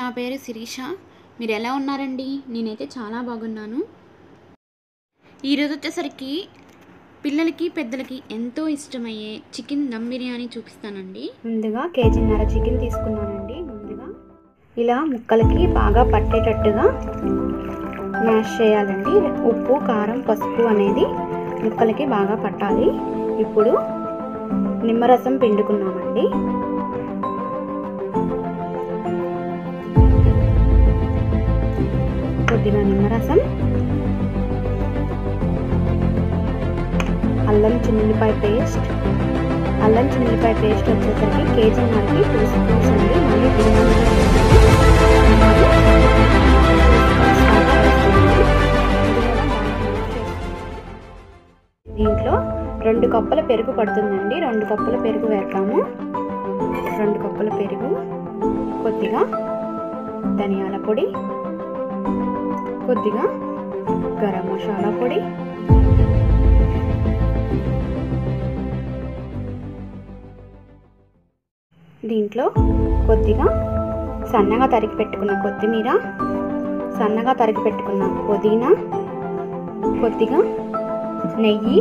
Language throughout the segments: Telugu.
నా పేరు శిరీష మీరు ఎలా ఉన్నారండి నేనైతే చాలా బాగున్నాను ఈరోజు వచ్చేసరికి పిల్లలకి పెద్దలకి ఎంతో ఇష్టమయ్యే చికెన్ దమ్ బిర్యానీ చూపిస్తానండి ముందుగా కేజీన్నర చికెన్ తీసుకున్నానండి ముందుగా ఇలా ముక్కలకి బాగా పట్టేటట్టుగా మ్యాష్ చేయాలండి ఉప్పు కారం పసుపు అనేది ముక్కలకి బాగా పట్టాలి ఇప్పుడు నిమ్మరసం పిండుకున్నామండి కొద్దిగా నిమ్మరసం అల్లం చిన్నుల్లిపాయ పేస్ట్ అల్లం చిన్నుల్లిపాయ పేస్ట్ వచ్చేసరికి కేజీ మనకి టూ స్పూన్స్ అండి మళ్ళీ బిర్యానీలో వేసుకొని మరి two spoons దాకా వేసుకోండి. ఇది కూడా బాగా mix చేసుకోండి. దీంట్లో రెండు కప్పుల పెరుగు పడుతుందండి రెండు కప్పుల పెరుగు వేద్దాము రెండు కప్పుల పెరుగు కొద్దిగా ధనియాల పొడి కొద్దిగా గరం మసాలా పొడి దీంట్లో కొద్దిగా సన్నగా తరిగి పెట్టుకున్న కొత్తిమీర సన్నగా తరిగి పెట్టుకున్న పుదీనా కొద్దిగా నెయ్యి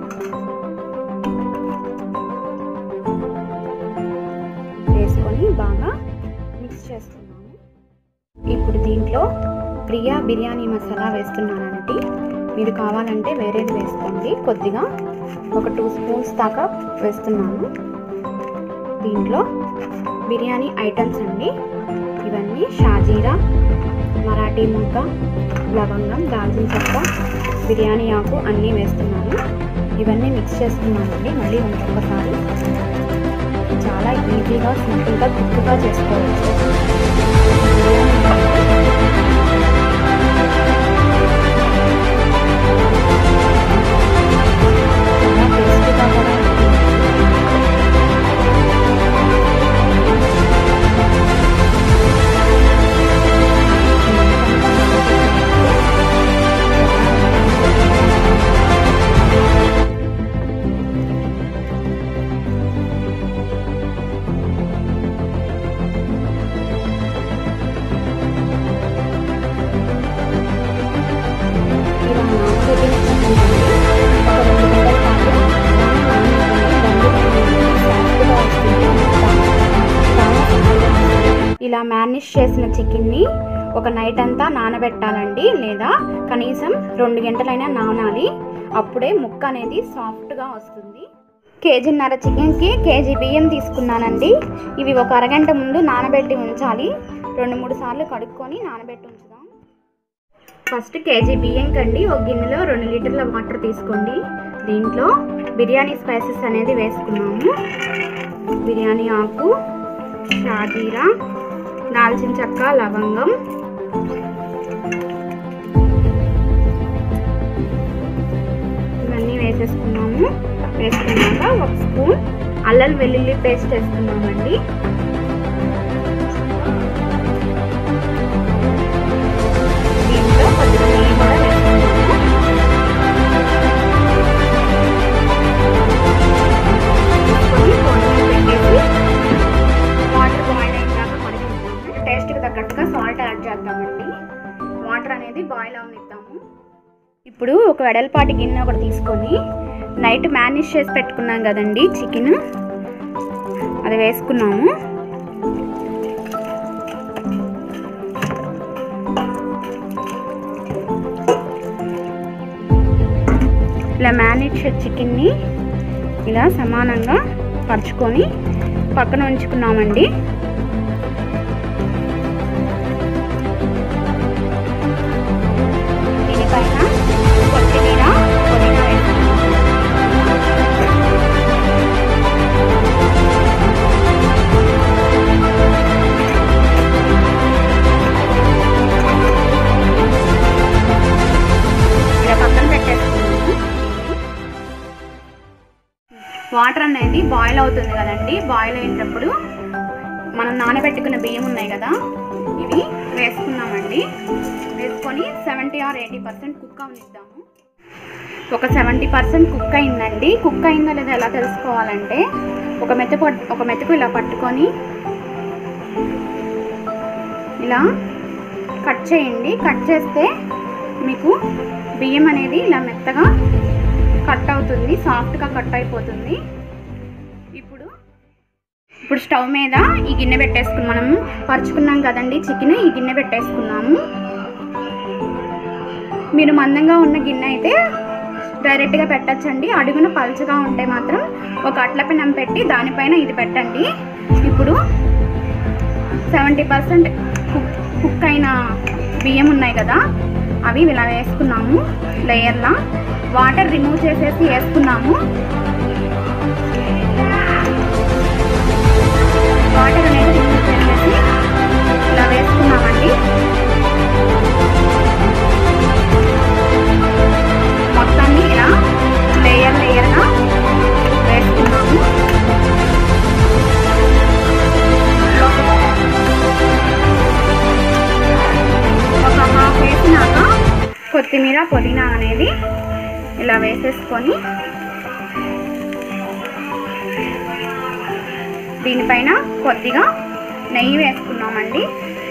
వేసుకొని బాగా మిక్స్ చేసుకున్నాము ఇప్పుడు దీంట్లో ప్రియా బిర్యానీ మసాలా వేస్తున్నానండి మీరు కావాలంటే వేరేది వేసుకోండి కొద్దిగా ఒక టూ స్పూన్స్ దాకా వేస్తున్నాను దీంట్లో బిర్యానీ ఐటమ్స్ అండి ఇవన్నీ షాజీరా మరాఠీ ముక్క లవంగం దాల్చిన చెక్క బిర్యానీ ఆకు అన్నీ వేస్తున్నాను ఇవన్నీ మిక్స్ చేసుకున్నానండి మళ్ళీ ఇంకొకసారి చాలా ఈజీగా సింపుల్గా క్విక్గా చేసుకోవచ్చు చాలా టేస్టీగా కూడా ఉంటుంది ఇలా నానబెట్టిన చికెన్ ఒక రెండు గంటల పాటు ఇలా మ్యారినేట్ చేసిన చికెన్ని ఒక నైట్ అంతా నానబెట్టాలండి లేదా కనీసం రెండు గంటలైనా నానాలి అప్పుడే ముక్క అనేది సాఫ్ట్గా వస్తుంది కేజీన్నర చికెన్కి కేజీ బియ్యం తీసుకున్నానండి ఇవి ఒక అరగంట ముందు నానబెట్టి ఉంచాలి రెండు మూడు సార్లు కడుక్కొని నానబెట్టి ఉంచుదాం ఫస్ట్ కేజీ బియ్యం కండి ఒక గిన్నెలో రెండు లీటర్ల వాటర్ తీసుకోండి దీంట్లో బిర్యానీ స్పైసెస్ అనేది వేసుకున్నాము బిర్యానీ ఆకు షాజీరా దాల్చిన చెక్క లవంగం ఇవన్నీ వేసేసుకున్నాము వేసుకున్నాక ఒక స్పూన్ అల్లం వెల్లుల్లి పేస్ట్ వేసుకున్నామండి దీంట్లో కొద్దిగా నెయ్యి కూడా వేసుకున్నాము వేసుకొని పొయ్యి మీద పెట్టేసి వాటర్ బాయిల్ అయినాక మరిగిద్దాము టేస్ట్కి తగ్గట్టుగా సాల్ట్ యాడ్ చేద్దామండి వాటర్ అనేది బాయిల్ అవనిద్దాము ఇప్పుడు ఒక వెడల్పాటి గిన్నె ఒకటి తీసుకొని నైట్ మ్యానేజ్ చేసి పెట్టుకున్నాం కదండి చికెన్ అది వేసుకున్నాము ఇలా మ్యానేజ్ చికెన్ని ఇలా సమానంగా పరుచుకొని పక్కన ఉంచుకున్నామండి దీనిపైన కొత్తిమీర పుదీనా వేసుకున్నాము ఇలా పక్కన పెట్టేసుకున్నాము వాటర్ అనేది బాయిల్ అవుతుంది కదండి బాయిల్ అయినప్పుడు మనం నానబెట్టుకున్న బియ్యం ఉన్నాయి కదా ఇవి వేసుకున్నామండి వేసుకొని seventy or eighty percent cook అవనిద్దాము ఒక సెవెంటీ పర్సెంట్ కుక్ అయిందండి కుక్ అయిందో లేదో ఎలా తెలుసుకోవాలంటే ఒక మెతుకు ఒక మెతుకు ఇలా పట్టుకొని ఇలా కట్ చేయండి కట్ చేస్తే మీకు బియ్యం అనేది ఇలా మెత్తగా కట్ అవుతుంది సాఫ్ట్గా కట్ అయిపోతుంది ఇప్పుడు ఇప్పుడు స్టవ్ మీద ఈ గిన్నె పెట్టేసుకుని మనం పరుచుకున్నాం కదండి చికెన్ ఈ గిన్నె పెట్టేసుకున్నాము మీరు మందంగా ఉన్న గిన్నె అయితే డైరెక్ట్గా పెట్టచ్చండి అడుగున పలుచగా ఉంటే మాత్రం ఒక అట్ల పెనం పెట్టి దానిపైన ఇది పెట్టండి ఇప్పుడు సెవెంటీ పర్సెంట్ కుక్ కుక్ అయిన బియ్యం ఉన్నాయి కదా అవి ఇలా వేసుకున్నాము లేయర్లా వాటర్ రిమూవ్ చేసేసి వేసుకున్నాము వాటర్ అనేది రిమూవ్ చేసేసి ఇలా వేసుకున్నామండి మొత్తాన్ని ఇలా లేయర్ లేయర్గా వేసుకున్నాము ఒక హాఫ్ వేసినాక కొత్తిమీర పుదీనా అనేది ఇలా వేసేసుకొని దీనిపైన కొద్దిగా నెయ్యి వేసుకున్నామండి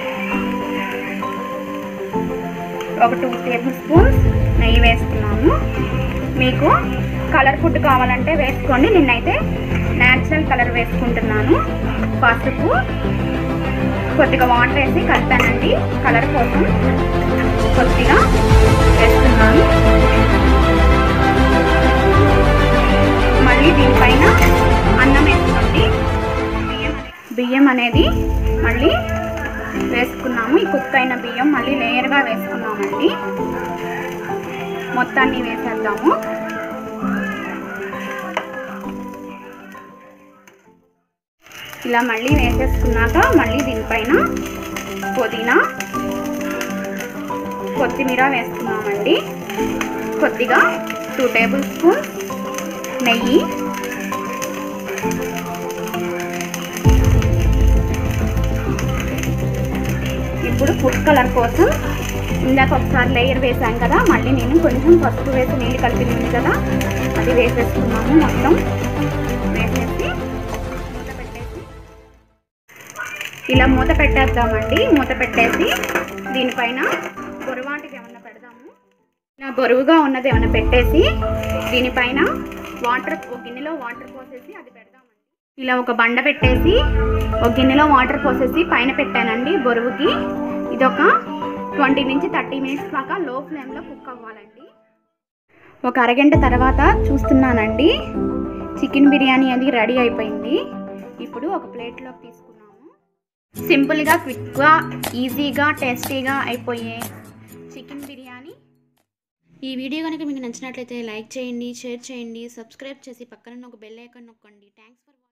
ఒక టూ టేబుల్ స్పూన్స్ నెయ్యి వేసుకున్నాము మీకు కలర్ ఫుడ్ కావాలంటే వేసుకోండి నేనైతే న్యాచురల్ కలర్ వేసుకుంటున్నాను పసుపు కొద్దిగా వాటర్ వేసి కలిపానండి కలర్ కోసం కొద్దిగా వేస్తున్నాను మళ్ళీ దీనిపైన అన్నం వేసుకోండి బియ్యం అనే- బియ్యం అనేది మళ్ళీ వేసుకున్నాము ఈ కుక్ అయిన బియ్యం మళ్ళీ లేయర్గా వేసుకున్నామండి మొత్తాన్ని వేసేద్దాము ఇలా మళ్ళీ వేసేసుకున్నాక మళ్ళీ దీనిపైన పుదీనా కొత్తిమీర వేసుకున్నామండి కొద్దిగా టూ టేబుల్ స్పూన్ నెయ్యి ఇప్పుడు ఫుడ్ కలర్ కోసం ఇందాక ఒకసారి లేయర్ వేసాం కదా మళ్ళీ నేను కొంచెం పసుపు వేసి నీళ్ళు కలిపి ఉంది కదా అది వేసేసుకున్నాము మొత్తం వేసేసి మూత పెట్టేసి ఇలా మూత పెట్టేద్దామండి మూత పెట్టేసి దీనిపైన బొరువాటికి ఏమన్నా పెడదాము ఇలా బరువుగా ఉన్నది ఏమైనా పెట్టేసి దీనిపైన వాటర్ ఒక గిన్నెలో వాటర్ పోసేసి అది పెడదామండి ఇలా ఒక బండ పెట్టేసి ఒక గిన్నెలో వాటర్ పోసేసి పైన పెట్టానండి బరువుకి ఇది ఒక ట్వంటీ నుంచి థర్టీ మినిట్స్ దాకా లో ఫ్లేమ్లో కుక్ అవ్వాలండి ఒక అరగంట తర్వాత చూస్తున్నానండి చికెన్ బిర్యానీ అనేది రెడీ అయిపోయింది ఇప్పుడు ఒక ప్లేట్లోకి తీసుకున్నాము సింపుల్గా క్విక్గా ఈజీగా టేస్టీగా అయిపోయే చికెన్ బిర్యానీ ఈ వీడియో కనుక మీకు నచ్చినట్లయితే లైక్ చేయండి షేర్ చేయండి సబ్స్క్రైబ్ చేసి పక్కన ఒక బెల్ ఐకాన్ నొక్కండి థ్యాంక్స్ ఫర్